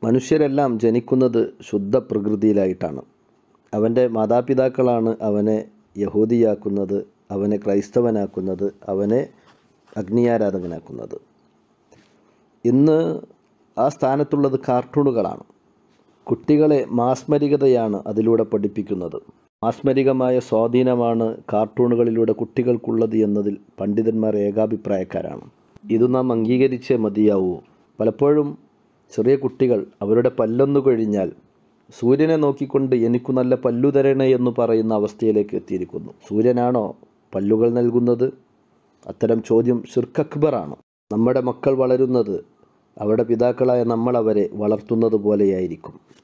മനുഷ്യരെല്ലാം ജനിക്കുന്നത് ശുദ്ധ പ്രകൃതിയിലായിട്ടാണ് അവൻ്റെ മാതാപിതാക്കളാണ് അവനെ യഹൂദിയാക്കുന്നത് അവനെ ക്രൈസ്തവനാക്കുന്നത് അവനെ അഗ്നിയാരാധകനാക്കുന്നത് ഇന്ന് ആ സ്ഥാനത്തുള്ളത് കാർട്ടൂണുകളാണ് കുട്ടികളെ മാസ്മരികതയാണ് അതിലൂടെ പഠിപ്പിക്കുന്നത് മാസ്മരികമായ സ്വാധീനമാണ് കാർട്ടൂണുകളിലൂടെ കുട്ടികൾക്കുള്ളത് എന്നതിൽ പണ്ഡിതന്മാർ ഏകാഭിപ്രായക്കാരാണ് ഇത് നാം അംഗീകരിച്ചേ മതിയാവൂ പലപ്പോഴും ചെറിയ കുട്ടികൾ അവരുടെ പല്ലൊന്നു കഴിഞ്ഞാൽ സൂര്യനെ നോക്കിക്കൊണ്ട് എനിക്കു നല്ല പല്ലു തരണേ എന്ന് പറയുന്ന അവസ്ഥയിലേക്ക് എത്തിയിരിക്കുന്നു സൂര്യനാണോ പല്ലുകൾ നൽകുന്നത് അത്തരം ചോദ്യം ഷിർക്ക് അക്ബറാണ് നമ്മുടെ മക്കൾ വളരുന്നത് അവരുടെ പിതാക്കളായ നമ്മൾ അവരെ വളർത്തുന്നത് പോലെയായിരിക്കും